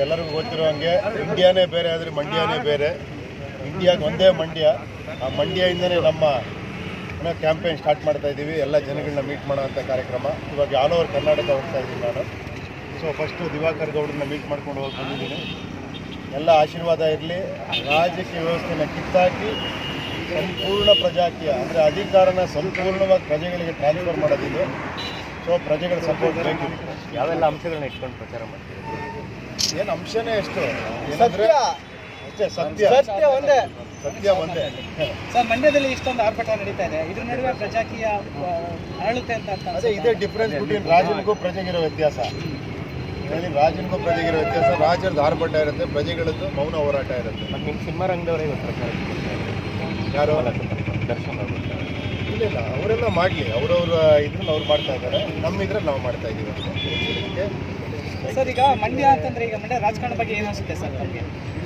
ಎಲ್ಲರಿಗೂ ಗೊತ್ತಿರೋ ಹಂಗೆ ಇಂಡಿಯಾನೇ ಬೇರೆ ಆದರೆ ಮಂಡ್ಯನೇ ಬೇರೆ ಇಂಡಿಯಾಗೆ ಒಂದೇ ಮಂಡ್ಯ ಆ ಮಂಡ್ಯದಿಂದನೇ ನಮ್ಮ ಏನೋ ಕ್ಯಾಂಪೇನ್ ಸ್ಟಾರ್ಟ್ ಮಾಡ್ತಾ ಇದ್ದೀವಿ ಎಲ್ಲ ಜನಗಳನ್ನ ಮೀಟ್ ಮಾಡೋವಂಥ ಕಾರ್ಯಕ್ರಮ ಇವಾಗ ಆಲ್ ಓವರ್ ಕರ್ನಾಟಕ ಹೋಗ್ತಾ ಇದ್ದೀನಿ ನಾನು ಸೊ ಫಸ್ಟು ದಿವಾಕರ್ ಗೌಡ್ರನ್ನ ಮೀಟ್ ಮಾಡ್ಕೊಂಡು ಹೋಗಿ ಬಂದಿದ್ದೀನಿ ಎಲ್ಲ ಆಶೀರ್ವಾದ ಇರಲಿ ರಾಜಕೀಯ ವ್ಯವಸ್ಥೆನ ಕಿತ್ತಾಕಿ ಸಂಪೂರ್ಣ ಪ್ರಜಾಕೀಯ ಅಂದರೆ ಅಧಿಕಾರನ ಸಂಪೂರ್ಣವಾಗಿ ಪ್ರಜೆಗಳಿಗೆ ಟ್ರಾನ್ಸ್ಫರ್ ಮಾಡೋದಿದೆ ಸೊ ಪ್ರಜೆಗಳ ಸಪೋರ್ಟ್ ಬೇಕು ಯಾವೆಲ್ಲ ಅಂಶಗಳನ್ನ ಇಟ್ಕೊಂಡು ಪ್ರಚಾರ ಮಾಡ್ತೀವಿ ಏನು ಅಂಶನೇ ಎಷ್ಟು ಏನಂದ್ರೆ ಅಷ್ಟೇ ಸತ್ಯ ಸತ್ಯ ಒಂದೇ ಸತ್ಯ ಒಂದೇ ಸರ್ ಮಂಡ್ಯದಲ್ಲಿ ಇಷ್ಟೊಂದು ಆರ್ಭಟ ನಡೀತಾ ಇದೆ ಇದ್ರ ನಡುವೆ ಪ್ರಜಾಕೀಯ ಆ, ಅರಳುತ್ತೆ ಅಂತ ಅರ್ಥ ಅದೇ ಇದೇ ಡಿಫ್ರೆನ್ಸ್ ಬಿಟ್ವೀನ್ ರಾಜನಿಗೂ ಪ್ರಜೆಗಿರೋ ವ್ಯತ್ಯಾಸ ಹೇಳಿ ರಾಜನಿಗೂ ಪ್ರಜೆಗಿರೋ ವ್ಯತ್ಯಾಸ ರಾಜರದ್ದು ಆರ್ಭಟ ಇರುತ್ತೆ ಪ್ರಜೆಗಳದ್ದು ಮೌನ ಹೋರಾಟ ಇರುತ್ತೆ ಮತ್ತು ನಿಮ್ಮ ಸಿನಿಮಾ ರಂಗದವರೇ ಇವತ್ತು ಪ್ರಚಾರಕ್ಕೆ ಬರ್ತಾ ಇದ್ದಾರೆ. ಯಾರು ಅಲ್ಲ ಸರ್, ದರ್ಶನ್ ಅವರು ಬರ್ತಾ ಇದ್ದಾರೆ. ಇಲ್ಲ ಇಲ್ಲ ಅವರೆಲ್ಲ ಮಾಡಲಿ ಅವ್ರವ್ರ ಇದ್ರಲ್ಲಿ ಅವ್ರು ಮಾಡ್ತಾ ಇದ್ದಾರೆ ನಮ್ಮ ಇದ್ರಲ್ಲಿ ನಾವು ಮಾಡ್ತಾ ಇದ್ದೀವಿ ಅಷ್ಟೇ ಸರ್ ಈಗ ಮಂಡ್ಯ ಅಂತಂದ್ರೆ ಈಗ ಮಂಡ್ಯ ರಾಜಕಾರಣ ಬಗ್ಗೆ ಏನು ಅನ್ಸುತ್ತೆ ಸರ್ ನಮಗೆ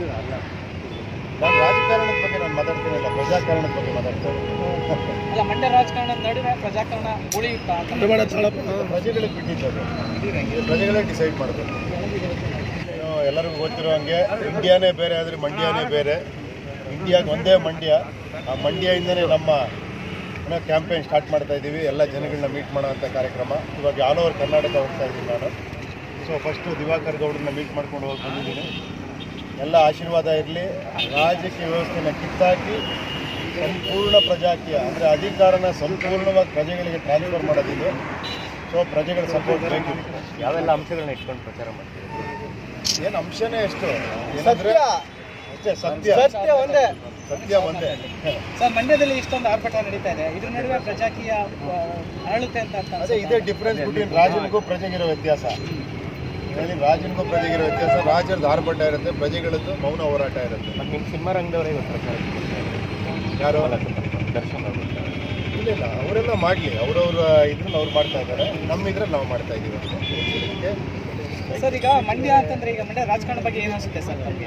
ನಾನು ರಾಜಕಾರಣದ ಬಗ್ಗೆ ನಾನು ಮಾತಾಡ್ತೀನಿಲ್ಲ ಪ್ರಜಾಕಾರಣದ ಬಗ್ಗೆ ಮಾತಾಡ್ತೇನೆ ಅಲ್ಲ ಮಂಡ್ಯ ರಾಜಕಾರಣದ ನಡುವೆ ಪ್ರಜಾಕರಣ ಉಳಿಯುತ್ತಾ ಅಂತ ಪ್ರಜೆಗಳಿಗೆ ಬಿಟ್ಟಿದ್ದು ಇದು ಪ್ರಜೆಗಳೇ ಡಿಸೈಡ್ ಮಾಡಬೇಕು ಏನು ಎಲ್ಲರಿಗೂ ಗೊತ್ತಿರೋ ಹಂಗೆ ಇಂಡಿಯಾನೇ ಬೇರೆ ಆದರೆ ಮಂಡ್ಯನೇ ಬೇರೆ ಇಂಡಿಯಾಗೆ ಒಂದೇ ಮಂಡ್ಯ ಆ ಮಂಡ್ಯದಿಂದನೇ ನಮ್ಮ ಏನೋ ಕ್ಯಾಂಪೇನ್ ಸ್ಟಾರ್ಟ್ ಮಾಡ್ತಾ ಇದ್ದೀವಿ ಎಲ್ಲ ಜನಗಳನ್ನ ಮೀಟ್ ಮಾಡೋವಂಥ ಕಾರ್ಯಕ್ರಮ ಇವಾಗ ಆಲ್ ಓವರ್ ಕರ್ನಾಟಕ ಹೋಗ್ತಾ ಇದ್ದೀನಿ ನಾನು ಸೊ ಫಸ್ಟು ದಿವಾಕರ್ ಗೌಡ್ರನ್ನ ಮೀಟ್ ಮಾಡ್ಕೊಂಡು ಹೋಗಿ ಬಂದಿದ್ದೀನಿ ಎಲ್ಲ ಆಶೀರ್ವಾದ ಇರಲಿ ರಾಜಕೀಯ ವ್ಯವಸ್ಥೆನ ಕಿತ್ತಾಕಿ ಸಂಪೂರ್ಣ ಪ್ರಜಾಕೀಯ ಅಂದರೆ ಅಧಿಕಾರನ ಸಂಪೂರ್ಣವಾಗಿ ಪ್ರಜೆಗಳಿಗೆ ಟ್ರಾನ್ಸ್ಫರ್ ಮಾಡೋದಿದೆ ಸೊ ಪ್ರಜೆಗಳ ಸಪೋರ್ಟ್ ಬೇಕು ಯಾವೆಲ್ಲ ಅಂಶಗಳನ್ನ ಇಟ್ಕೊಂಡು ಪ್ರಚಾರ ಮಾಡ್ತೀವಿ ಏನು ಅಂಶನೇ ಎಷ್ಟು ಏನಂದ್ರೆ ಅಷ್ಟೇ ಸತ್ಯ ಸತ್ಯ ಒಂದೇ ಸತ್ಯ ಒಂದೇ ಸರ್ ಮಂಡ್ಯದಲ್ಲಿ ಇಷ್ಟೊಂದು ಆರ್ಭಟ ನಡೀತಾ ಇದೆ ಇದ್ರ ನಡುವೆ ಪ್ರಜಾಕೀಯ ಆ, ಅರಳುತ್ತೆ ಅಂತ ಅರ್ಥ ಅದೇ ಇದೇ ಡಿಫ್ರೆನ್ಸ್ ಬಿಟ್ವೀನ್ ರಾಜನಿಗೂ ಪ್ರಜೆಗಿರೋ ವ್ಯತ್ಯಾಸ ಹೇಳಿ ರಾಜನಿಗೂ ಪ್ರಜೆಗಿರೋ ವ್ಯತ್ಯಾಸ ರಾಜರದ್ದು ಆರ್ಭಟ ಇರುತ್ತೆ ಪ್ರಜೆಗಳದ್ದು ಮೌನ ಹೋರಾಟ ಇರುತ್ತೆ ಮತ್ತು ನಿಮ್ಮ ಸಿನಿಮಾ ರಂಗದವರೇ ಇವತ್ತು ಪ್ರಚಾರಕ್ಕೆ ಬರ್ತಾ ಇದ್ದಾರೆ. ಯಾರು ಅಲ್ಲ ಸರ್, ದರ್ಶನ್ ಅವರು ಬರ್ತಾ ಇದ್ದಾರೆ. ಇಲ್ಲ ಇಲ್ಲ ಅವರೆಲ್ಲ ಮಾಡಲಿ ಅವ್ರವ್ರ ಇದ್ರಲ್ಲಿ ಅವ್ರು ಮಾಡ್ತಾ ಇದ್ದಾರೆ ನಮ್ಮ ಇದ್ರಲ್ಲಿ ನಾವು ಮಾಡ್ತಾ ಇದ್ದೀವಿ ಅಷ್ಟೇ ಸರ್ ಈಗ ಮಂಡ್ಯ ಅಂತಂದ್ರೆ ಈಗ ಮಂಡ್ಯ ರಾಜಕಾರಣ ಬಗ್ಗೆ ಏನು ಅನ್ಸುತ್ತೆ ಸರ್ ನಮಗೆ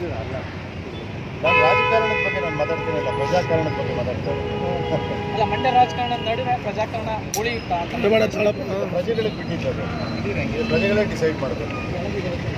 ನಾನು ರಾಜಕಾರಣದ ಬಗ್ಗೆ ನಾನು ಮಾತಾಡ್ತೀನಿಲ್ಲ ಪ್ರಜಾಕಾರಣದ ಬಗ್ಗೆ ಮಾತಾಡ್ತೇನೆ ಅಲ್ಲ ಮಂಡ್ಯ ರಾಜಕಾರಣದ ನಡುವೆ ಪ್ರಜಾಕರಣ ಉಳಿಯುತ್ತಾ ಅಂತ ಪ್ರಜೆಗಳಿಗೆ ಬಿಟ್ಟಿದ್ದು ಇದು ಪ್ರಜೆಗಳೇ ಡಿಸೈಡ್ ಮಾಡಬೇಕು